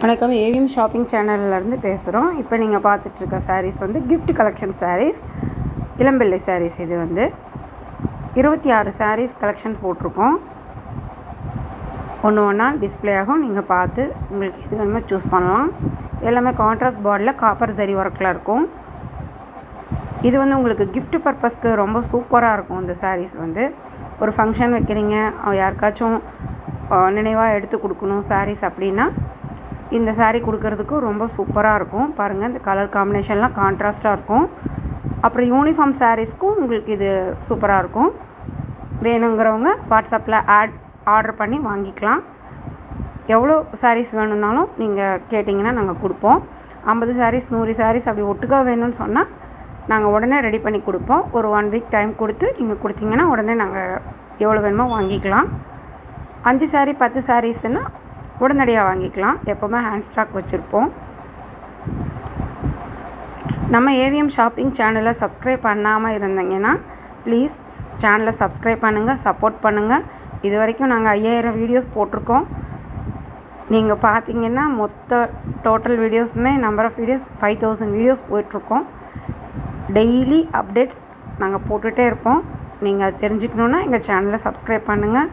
வணக்கம் AVM shopping சேனல்லேருந்து பேசுகிறோம் இப்போ நீங்கள் பார்த்துட்ருக்க sarees வந்து gift collection sarees Elampillai sarees இது வந்து இருபத்தி ஆறு sarees கலெக்ஷன் போட்டிருக்கோம் ஒன்று ஒன்றா டிஸ்ப்ளே ஆகும் நீங்கள் பார்த்து உங்களுக்கு எது வேணுமோ சூஸ் பண்ணலாம் எல்லாமே கான்ட்ராஸ்ட் பார்டில் காப்பர் ஜரி ஒர்க்கில் இருக்கும் இது வந்து உங்களுக்கு gift பர்பஸ்க்கு ரொம்ப சூப்பராக இருக்கும் இந்த sarees வந்து ஒரு ஃபங்க்ஷன் வைக்கிறீங்க அஹ் யாருக்காச்சும் நினைவாக எடுத்து கொடுக்கணும் sarees அப்படின்னா இந்த saree கொடுக்கறதுக்கு ரொம்ப சூப்பராக இருக்கும் பாருங்கள் இந்த கலர் காம்பினேஷன்லாம் கான்ட்ராஸ்ட்டாக இருக்கும் அப்புறம் யூனிஃபார்ம் சாரீஸ்க்கும் உங்களுக்கு இது சூப்பராக இருக்கும் வேணுங்கிறவங்க வாட்ஸ்அப்பில் ஆட் ஆர்டர் பண்ணி வாங்கிக்கலாம் எவ்வளோ சாரீஸ் வேணும்னாலும் நீங்கள் கேட்டிங்கன்னா நாங்கள் கொடுப்போம் ஐம்பது சாரீஸ் நூறு சாரீஸ் அப்படி ஒட்டுக்கா வேணும்னு சொன்னால் நாங்கள் உடனே ரெடி பண்ணி கொடுப்போம் ஒரு ஒன் வீக் டைம் கொடுத்து நீங்கள் கொடுத்தீங்கன்னா உடனே நாங்கள் எவ்வளோ வேணுமோ வாங்கிக்கலாம் அஞ்சு சாரீ பத்து சாரீஸ்னால் உடனடியாக வாங்கிக்கலாம் எப்போவுமே ஹேண்ட் ஸ்டாக் வச்சுருப்போம் நம்ம ஏவிஎம் ஷாப்பிங் சேனலை சப்ஸ்கிரைப் பண்ணாமல் இருந்தீங்கன்னா ப்ளீஸ் சேனலை சப்ஸ்கிரைப் பண்ணுங்கள் சப்போர்ட் பண்ணுங்கள் இது வரைக்கும் நாங்கள் ஐயாயிரம் வீடியோஸ் போட்டிருக்கோம் நீங்கள் பார்த்தீங்கன்னா மொத்த டோட்டல் வீடியோஸுமே number of videos five thousand videos போயிட்டுருக்கோம் டெய்லி அப்டேட்ஸ் நாங்கள் போட்டுகிட்டே இருப்போம் நீங்கள் அது தெரிஞ்சுக்கணுன்னா எங்கள் சேனலை சப்ஸ்கிரைப் பண்ணுங்கள்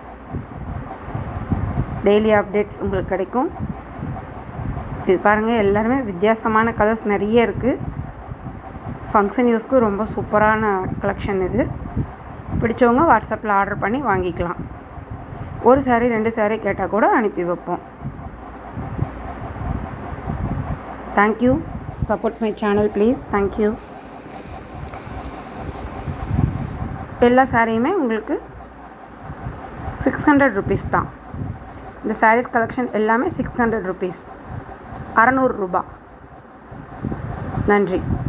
டெய்லி அப்டேட்ஸ் உங்களுக்கு கிடைக்கும் இது பாருங்கள் எல்லாருமே வித்தியாசமான கலர்ஸ் நிறைய இருக்குது ஃபங்க்ஷன் யூஸ்க்கு ரொம்ப சூப்பரான கலெக்ஷன் இது பிடிச்சவங்க வாட்ஸ்அப்பில் ஆர்டர் பண்ணி வாங்கிக்கலாம் ஒரு saree ரெண்டு saree கேட்டால் கூட அனுப்பி வைப்போம் thank you support my channel please thank you எல்லா சாரியுமே உங்களுக்கு சிக்ஸ் ஹண்ட்ரட் ருபீஸ் தான் இந்த சாரீஸ் கலெக்ஷன் எல்லாமே சிக்ஸ் ஹண்ட்ரட் ருபீஸ் அறநூறு ரூபா நன்றி